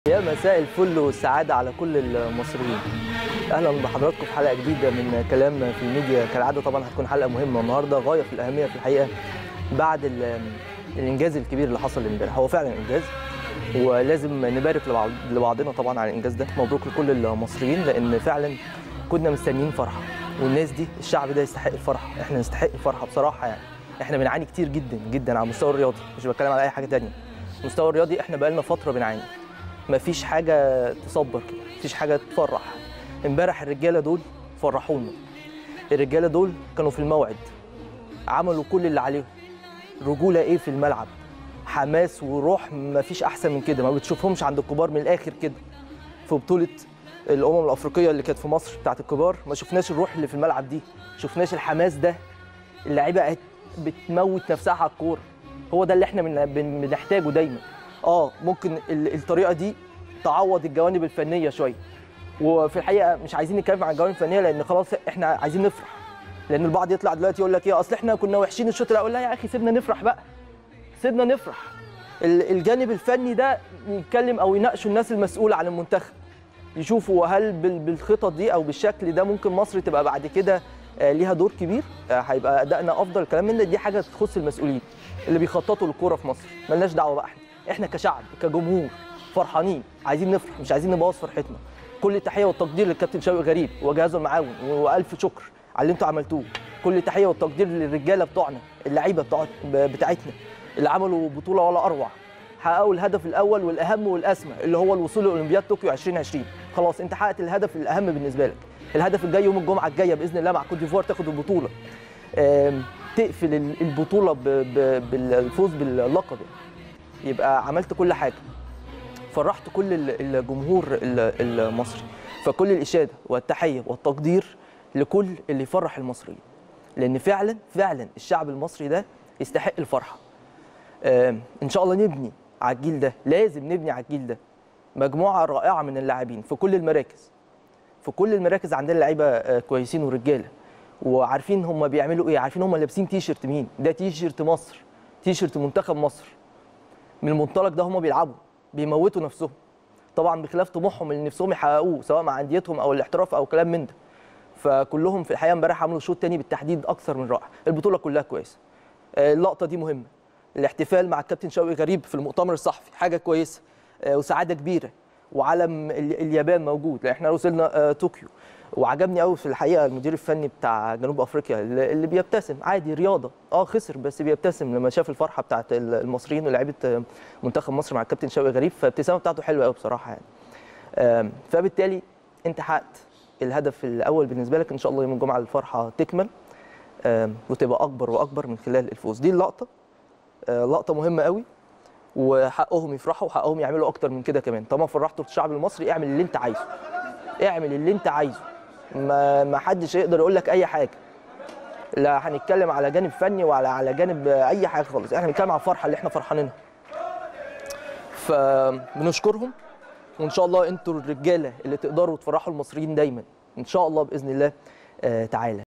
يا مساء الفل والسعادة على كل المصريين أهلا بحضراتكم في حلقة جديدة من كلام في الميديا كالعادة طبعا هتكون حلقة مهمة النهاردة غاية في الأهمية في الحقيقة بعد ال- الإنجاز الكبير اللي حصل امبارح هو فعلا إنجاز ولازم نبارك لبعض لبعضنا طبعا على الإنجاز ده مبروك لكل المصريين لأن فعلا كنا مستنيين فرحة والناس دي الشعب ده يستحق الفرحة احنا نستحق الفرحة بصراحة يعني احنا بنعاني كتير جدا جدا على المستوى الرياضي مش بتكلم على أي حاجة تانية المستوى الرياضي احنا بقالنا فترة بنعاني مفيش حاجه تصبر كده مفيش حاجه تفرح امبارح الرجاله دول فرحونا الرجاله دول كانوا في الموعد عملوا كل اللي عليهم رجوله ايه في الملعب حماس وروح مفيش احسن من كده ما بتشوفهمش عند الكبار من الاخر كده في بطوله الامم الافريقيه اللي كانت في مصر بتاعت الكبار ما شفناش الروح اللي في الملعب دي شفناش الحماس ده اللعيبه قاعد بتموت نفسها على الكوره هو ده اللي احنا بن- بن- بنحتاجه دايما اه ممكن ال- الطريقه دي تعوض الجوانب الفنيه شويه وفي الحقيقه مش عايزين نتكلم عن الجوانب الفنيه لان خلاص احنا عايزين نفرح لان البعض يطلع دلوقتي يقول لك ايه اصل احنا كنا وحشين الشوط الاول لا يا اخي سيبنا نفرح بقى سيبنا نفرح ال- الجانب الفني ده يتكلم او يناقشوا الناس المسؤوله عن المنتخب يشوفوا هل بال- بالخطط دي او بالشكل ده ممكن مصر تبقى بعد كده آه، ليها دور كبير آه، هيبقى ادائنا افضل الكلام من ده دي حاجه تخص المسؤولين اللي بيخططوا للكوره في مصر ملناش دعوه بقى احنا احنا كشعب كجمهور فرحانين عايزين نفرح مش عايزين نبوظ فرحتنا كل التحيه والتقدير للكابتن شوقي غريب وجهازه المعاون والف شكر على اللي انتوا عملتوه كل التحيه والتقدير للرجاله بتوعنا اللعيبه بتوع بتاعتنا اللي عملوا بطوله ولا اروع حققوا الهدف الاول والاهم والاسمى اللي هو الوصول لاولمبياد طوكيو 2020 خلاص انت حققت الهدف الاهم بالنسبه لك الهدف الجاي يوم الجمعه الجايه باذن الله مع كوت ديفوار تاخد البطوله آم، تقفل ال- البطوله ب- ب- بالفوز باللقب يعني. يبقى عملت كل حاجه فرحت كل ال- الجمهور ال- المصري فكل الاشاده والتحيه والتقدير لكل اللي يفرح المصريين لان فعلا فعلا الشعب المصري ده يستحق الفرحه آم، ان شاء الله نبني على الجيل ده لازم نبني على الجيل ده مجموعه رائعه من اللاعبين في كل المراكز في كل المراكز عندنا لعيبه آه، كويسين ورجاله وعارفين هم بيعملوا ايه عارفين هم لابسين تي شيرت مين ده تي شيرت مصر تي شيرت منتخب مصر من المنطلق ده هم بيلعبوا بيموتوا نفسهم طبعا بخلاف طموحهم اللي نفسهم يحققوه سواء مع انديتهم او الاحتراف او كلام من ده فكلهم في الحقيقه امبارح عملوا شوط تاني بالتحديد اكثر من رائع البطوله كلها كويسه آه، اللقطه دي مهمه الاحتفال مع الكابتن شوقي غريب في المؤتمر الصحفي حاجه كويسه آه، وسعاده كبيره وعلم ال- اليابان موجود لان احنا وصلنا آه، طوكيو وعجبني قوي في الحقيقه المدير الفني بتاع جنوب افريقيا اللي اللي بيبتسم عادي رياضه اه خسر بس بيبتسم لما شاف الفرحه بتاعت ال- المصريين ولاعيبه آه، منتخب مصر مع الكابتن شوقي غريب فالابتسامه بتاعته حلوه قوي بصراحه يعني آم، فبالتالي انت حققت الهدف الاول بالنسبه لك ان شاء الله يوم الجمعه الفرحه تكمل آم، وتبقى اكبر واكبر من خلال الفوز دي اللقطه آه، لقطه مهمه قوي وحقهم يفرحوا وحقهم يعملوا اكتر من كده كمان طالما فرحتوا الشعب المصري اعمل اللي انت عايزه اعمل اللي انت عايزه ما ما حدش يقدر يقول لك اي حاجه لا هنتكلم على جانب فني ولا على جانب آه، اي حاجه خالص احنا هنتكلم على الفرحه اللي احنا فرحانينها فبنشكرهم وان شاء الله انتوا الرجاله اللي تقدروا تفرحوا المصريين دايما ان شاء الله باذن الله آه، تعالى